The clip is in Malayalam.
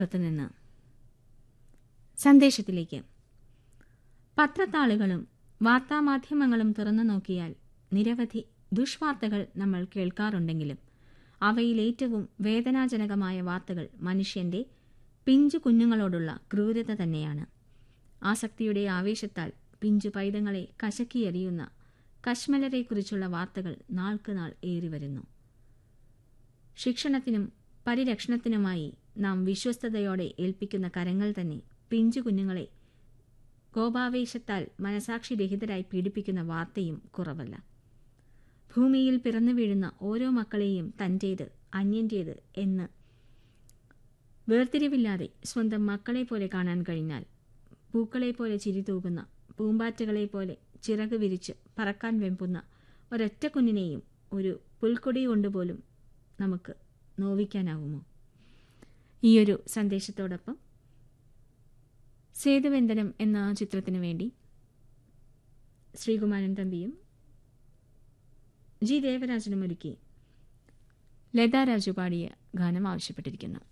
നിന്ന് സന്ദേശത്തിലേക്ക് പത്രത്താളുകളും വാർത്താമാധ്യമങ്ങളും തുറന്നു നോക്കിയാൽ നിരവധി ദുഷ്വാർത്തകൾ നമ്മൾ കേൾക്കാറുണ്ടെങ്കിലും അവയിൽ ഏറ്റവും വേദനാജനകമായ വാർത്തകൾ മനുഷ്യന്റെ പിഞ്ചു കുഞ്ഞുങ്ങളോടുള്ള ക്രൂരത തന്നെയാണ് ആസക്തിയുടെ ആവേശത്താൽ പിഞ്ചു പൈതങ്ങളെ കശക്കിയെറിയുന്ന കശ്മലരെക്കുറിച്ചുള്ള വാർത്തകൾ നാൾക്കുനാൾ ഏറിവരുന്നു ശിക്ഷണത്തിനും പരിരക്ഷണത്തിനുമായി നാം വിശ്വസ്തയോടെ ഏൽപ്പിക്കുന്ന കരങ്ങൾ തന്നെ പിഞ്ചു കുഞ്ഞുങ്ങളെ കോപാവേശത്താൽ മനസാക്ഷി രഹിതരായി പീഡിപ്പിക്കുന്ന വാർത്തയും കുറവല്ല ഭൂമിയിൽ പിറന്നു വീഴുന്ന ഓരോ മക്കളെയും തൻ്റേത് അന്യൻ്റേത് എന്ന് വേർതിരിവില്ലാതെ സ്വന്തം മക്കളെ പോലെ കാണാൻ കഴിഞ്ഞാൽ പൂക്കളെ പോലെ ചിരി തൂകുന്ന പൂമ്പാറ്റകളെ പോലെ ചിറക് വിരിച്ച് പറക്കാൻ വെമ്പുന്ന ഒരൊറ്റ കുഞ്ഞിനെയും ഒരു പുൽക്കൊടി കൊണ്ടുപോലും നമുക്ക് നോവിക്കാനാവുമോ ഈയൊരു സന്ദേശത്തോടൊപ്പം സേതുവന്ദനം എന്ന ചിത്രത്തിനു വേണ്ടി ശ്രീകുമാരൻ തമ്പിയും ജി ദേവരാജനും ഒരുക്കി ലതാ രാജു പാടിയ ഗാനം ആവശ്യപ്പെട്ടിരിക്കുന്നു